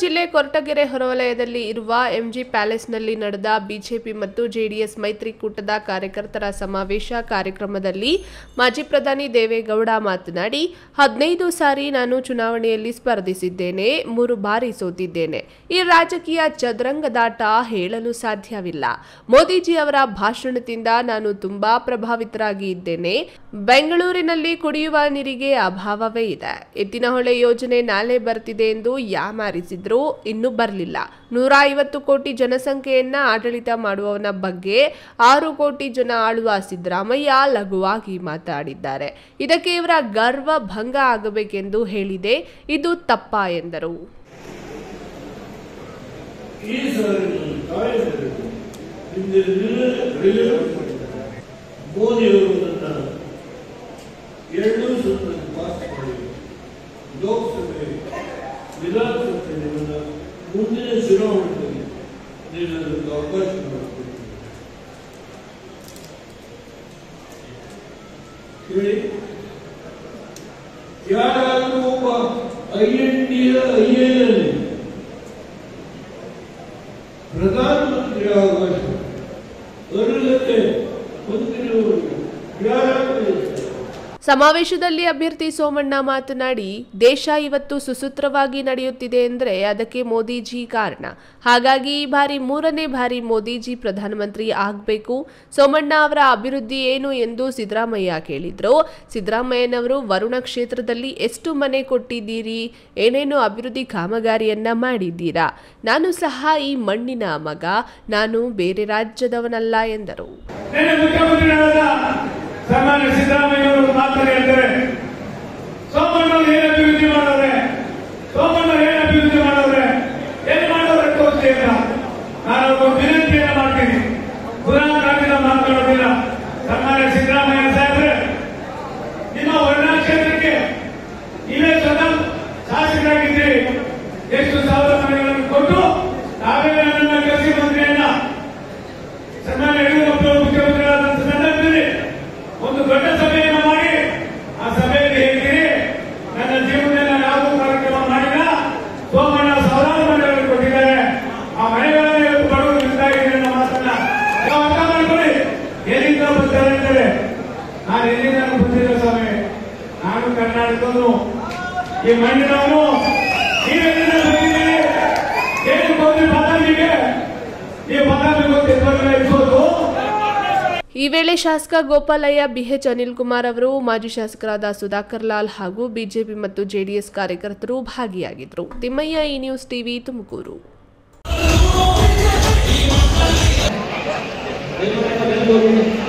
ಜಿಲ್ಲೆ ಕೊರಟಗೆರೆ ಹೊರವಲಯದಲ್ಲಿ ಇರುವ ಎಂಜಿ ಪ್ಯಾಲೇಸ್ನಲ್ಲಿ ನಡೆದ ಬಿಜೆಪಿ ಮತ್ತು ಜೆಡಿಎಸ್ ಮೈತ್ರಿಕೂಟದ ಕಾರ್ಯಕರ್ತರ ಸಮಾವೇಶ ಕಾರ್ಯಕ್ರಮದಲ್ಲಿ ಮಾಜಿ ಪ್ರಧಾನಿ ದೇವೇಗೌಡ ಮಾತನಾಡಿ ಹದಿನೈದು ಸಾರಿ ನಾನು ಚುನಾವಣೆಯಲ್ಲಿ ಸ್ಪರ್ಧಿಸಿದ್ದೇನೆ ಮೂರು ಬಾರಿ ಸೋತಿದ್ದೇನೆ ಈ ರಾಜಕೀಯ ಚದುರಂಗದಾಟ ಹೇಳಲು ಸಾಧ್ಯವಿಲ್ಲ ಮೋದಿಜಿ ಅವರ ಭಾಷಣದಿಂದ ನಾನು ತುಂಬಾ ಪ್ರಭಾವಿತರಾಗಿ ಇದ್ದೇನೆ ಬೆಂಗಳೂರಿನಲ್ಲಿ ಕುಡಿಯುವ ನೀರಿಗೆ ಅಭಾವವೇ ಇದೆ ಎತ್ತಿನಹೊಳೆ ಯೋಜನೆ ನಾಳೆ ಬರ್ತಿದೆ ಎಂದು ಯಾಮಾರಿಸಿದ್ರು ಇನ್ನೂ ಬರಲಿಲ್ಲ ನೂರ ಐವತ್ತು ಕೋಟಿ ಜನಸಂಖ್ಯೆಯನ್ನ ಆಡಳಿತ ಮಾಡುವವನ ಬಗ್ಗೆ ಆರು ಕೋಟಿ ಜನ ಆಳುವ ಸಿದ್ದರಾಮಯ್ಯ ಲಘುವಾಗಿ ಮಾತಾಡಿದ್ದಾರೆ ಇದಕ್ಕೆ ಇವರ ಗರ್ವ ಭಂಗ ಆಗಬೇಕೆಂದು ಹೇಳಿದೆ ಇದು ತಪ್ಪ ಎಂದರು ಈ ಸಾರಿ ನಾನು ಕಾಯಬೇಕು ಹಿಂದೆ ರಿಲೀವ್ ಮೋದಿಯವರು ನನ್ನ ಎರಡೂ ಸುತ್ತ ಪಾಸ್ ಮಾಡಿ ಲೋಕಸಭೆ ವಿಧಾನಸಭೆ ನನ್ನ ಮುಂದಿನ ಚುನಾವಣೆಯಲ್ಲಿ ನೀನು ಅದಕ್ಕೆ ಅವಕಾಶ ಮಾಡಿಕೊಡ್ತೀನಿ ಹೇಳಿ ಯಾರಾದರೂ ಒಬ್ಬ ಐ ಎನ್ ಡಿಯ ಐ ಎನ್ ಪ್ರಧಾನಮಂತ್ರಿ ಅವಕಾಶ ಅರ್ಹತೆ ಹೊಂದಿರುವವರಿಗೆ ಯಾರಾಗಬೇಕು ಸಮಾವೇಶದಲ್ಲಿ ಅಭ್ಯರ್ಥಿ ಸೋಮಣ್ಣ ಮಾತನಾಡಿ ದೇಶ ಇವತ್ತು ಸುಸೂತ್ರವಾಗಿ ನಡೆಯುತ್ತಿದೆ ಅಂದರೆ ಅದಕ್ಕೆ ಮೋದಿಜಿ ಕಾರಣ ಹಾಗಾಗಿ ಈ ಬಾರಿ ಮೂರನೇ ಬಾರಿ ಮೋದಿಜಿ ಪ್ರಧಾನಮಂತ್ರಿ ಆಗಬೇಕು ಸೋಮಣ್ಣ ಅವರ ಅಭಿವೃದ್ಧಿ ಏನು ಎಂದು ಸಿದ್ದರಾಮಯ್ಯ ಕೇಳಿದ್ರು ಸಿದ್ದರಾಮಯ್ಯನವರು ವರುಣ ಕ್ಷೇತ್ರದಲ್ಲಿ ಎಷ್ಟು ಮನೆ ಕೊಟ್ಟಿದ್ದೀರಿ ಏನೇನು ಅಭಿವೃದ್ಧಿ ಕಾಮಗಾರಿಯನ್ನ ಮಾಡಿದ್ದೀರಾ ನಾನು ಸಹ ಈ ಮಣ್ಣಿನ ಮಗ ನಾನು ಬೇರೆ ರಾಜ್ಯದವನಲ್ಲ ಎಂದರು ನಿನ್ನೆ ಮುಖ್ಯಮಂತ್ರಿಗಳಾದ ಸನ್ಮಾನ್ಯ ಸಿದ್ದರಾಮಯ್ಯವರು ಮಾತನ್ನು ಹೇಳ್ತಾರೆ ಸೋಮಣ್ಣವ್ರು ಏನು ಅಭಿವೃದ್ಧಿ ಮಾಡವ್ರೆ ಸೋಮಣ್ಣವ್ರು ಏನು ಅಭಿವೃದ್ಧಿ ಮಾಡವ್ರೆ ಏನ್ ಮಾಡವ್ರೆ ತೋರಿಸಿ ಅಂತ ನಾನು ಒಂದು ವಿನಂತಿಯನ್ನು ಮಾಡ್ತೀನಿ ಪುನಃ ಕಾಡಿನ ಮಾತನಾಡೋದಿಲ್ಲ ಸನ್ಮಾನ್ಯ ಸಿದ್ದರಾಮಯ್ಯ ಸಾಹೇಬ್ರೆ ನಿಮ್ಮ ವರ್ಣ ಕ್ಷೇತ್ರಕ್ಕೆ ನೀವೇ ಸ್ವತಃ ಶಾಸಕರಾಗಿದ್ದೀರಿ ಎಷ್ಟು ಸಾವಿರ ಮನೆಗಳನ್ನು ಕೊಟ್ಟು ನಾವೇ ನನ್ನ ಕೃಷಿ ಮಂತ್ರಿಯನ್ನ ಸನ್ಮಾನ್ಯ ಯಡಿಯೂರಪ್ಪ ಅವರು ಮುಖ್ಯಮಂತ್ರಿಗಳಾದ ಸಂದರ್ಭದಲ್ಲಿ ಒಂದು ದೊಡ್ಡ ಸಭೆಯನ್ನು ಮಾಡಿ ಆ ಸಭೆಯಲ್ಲಿ ಹೇಳ್ತೀರಿ ನನ್ನ ಜೀವನದಲ್ಲಿ ನಾನು ಯಾವುದೂ ಕಾರ್ಯಕ್ರಮ ಮಾಡಿಲ್ಲ ಸೋಮಣ್ಣ ಸಾವಿರಾರು ಮನೆಗಳನ್ನು ಕೊಟ್ಟಿದ್ದಾರೆ ಆ ಮನೆಗಳಲ್ಲಿ ಇವತ್ತು ಬಡವರು ನಿಲ್ತಾ ಇದ್ದಾರೆ ಅನ್ನೋ ಮಾತನ್ನ ನೀವು ಅರ್ಥ ಮಾಡ್ಕೊಳ್ಳಿ ಎಲ್ಲಿಂದ ಬರ್ತಾರೆ ಅಂತಾರೆ ನಾನು ಎಲ್ಲಿಂದ ಬಂದಿಲ್ಲ ಸ್ವಾಮಿ ನಾನು ಕರ್ನಾಟಕದವನು ಈ ಮಣ್ಣಿನವನು ನೀವೆಲ್ಲಿಂದ ಬಂದಿದ್ದೀರಿ ಏನು ಬಂದ್ರಿ ಬಾದಾಮಿಗೆ ಈ ಬಾದಾಮಿ ಗೊತ್ತಿರ್ತಾರೆ ಇರ್ಬೋದು ಈ ವೇಳೆ ಶಾಸಕ ಗೋಪಾಲಯ್ಯ ಬಿಎಚ್ ಅನಿಲ್ ಕುಮಾರ್ ಅವರು ಮಾಜಿ ಶಾಸಕರಾದ ಸುಧಾಕರ್ ಲಾಲ್ ಹಾಗೂ ಬಿಜೆಪಿ ಮತ್ತು ಜೆಡಿಎಸ್ ಕಾರ್ಯಕರ್ತರು ಭಾಗಿಯಾಗಿದ್ದರು ತಿಮ್ಮಯ್ಯ ಈ ನ್ಯೂಸ್ ಟಿವಿ ತುಮಕೂರು